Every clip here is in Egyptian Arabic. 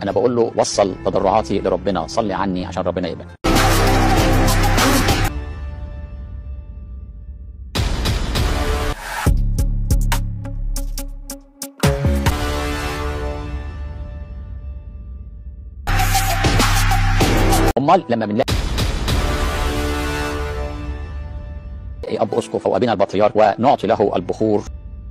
انا بقول له وصل تضرعاتي لربنا صلي عني عشان ربنا يقبل امال لما بنلاقي اب اسقف او ابينا البطريرك ونعطي له البخور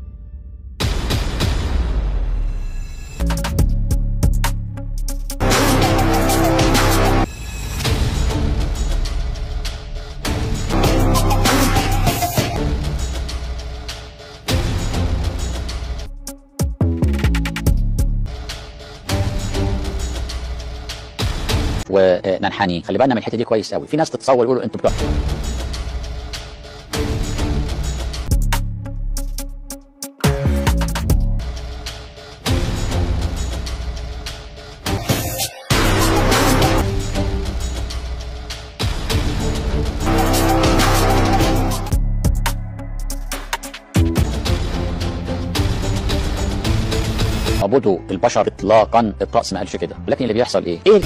وننحني خلي بالنا من الحته دي كويس قوي في ناس تتصور يقولوا انتوا بتوع عبدوا البشر اطلاقا الطقس ما قالش كده لكن اللي بيحصل ايه ايه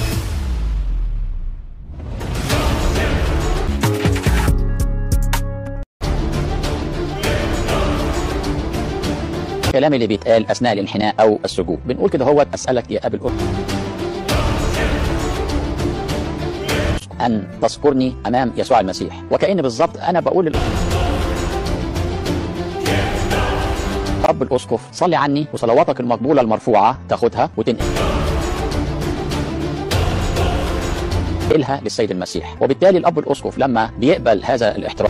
الكلام اللي بيتقال اثناء الانحناء او السجود بنقول كده هو اسالك يا ابي الأخت ان تذكرني امام يسوع المسيح وكأن بالظبط انا بقول لل... رب الاسقف صلي عني وصلواتك المقبوله المرفوعه تاخدها وتنقلها للسيد المسيح وبالتالي الاب الاسقف لما بيقبل هذا الاحترام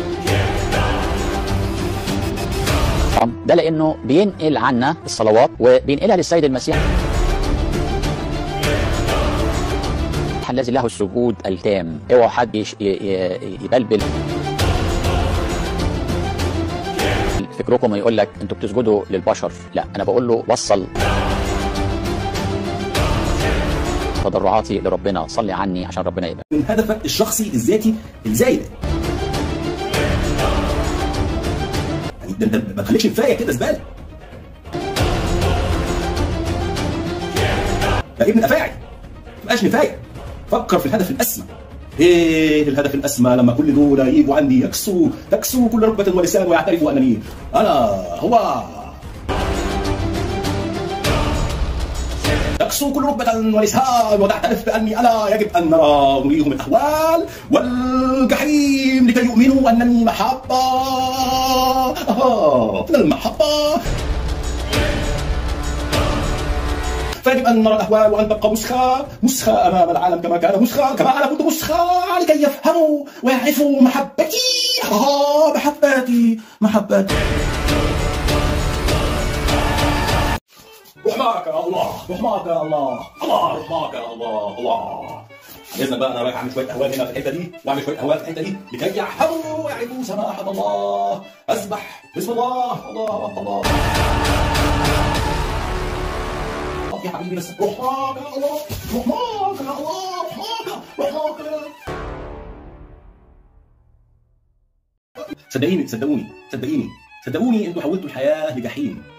ده لانه بينقل عنا الصلوات وبينقلها للسيد المسيح الذي له السجود التام اوعى حد يش... ي... ي... يبلبل فكركم يقول لك انتوا بتسجدوا للبشر لا انا بقول له وصل تضرعاتي لربنا صلي عني عشان ربنا يقبل من هدفك الشخصي الذاتي الزايد يعني ده انت ما تخليكش نفايه كده زباله ده ابن افاعي ما تبقاش نفايه فكر في الهدف الاسمى ايه الهدف الاسمى لما كل دول يجوا عندي يكسوا يكسوا كل ركبه ولسان ويعترفوا انني انا هو يكسوا كل ركبة ولسان وتعترف بأني أنا يجب أن نرى نريهم الأهوال والجحيم لكي يؤمنوا أنني محبة آه المحبة فيجب ان نرى الاهوال وان تبقى مسخه مسخه امام العالم كما كان مسخه كما انا كنت مسخه لكي يفهموا ويعرفوا محبتي اه محبتي محبتي رحماك يا الله رحماك يا الله الله رحماك يا الله الله باذن بقى انا رايح اعمل شويه اهوال هنا في الحته دي واعمل شويه اهوال في الحته دي لكي يعرفوا ويعرفوا سماحه الله اسبح بسم الله الله الله يا حبيبي بس رحماك يا الله رحماك يا الله رحماك رحماك صدقيني صدقوني صدقيني صدقوني انتوا حولتوا الحياه لجحيم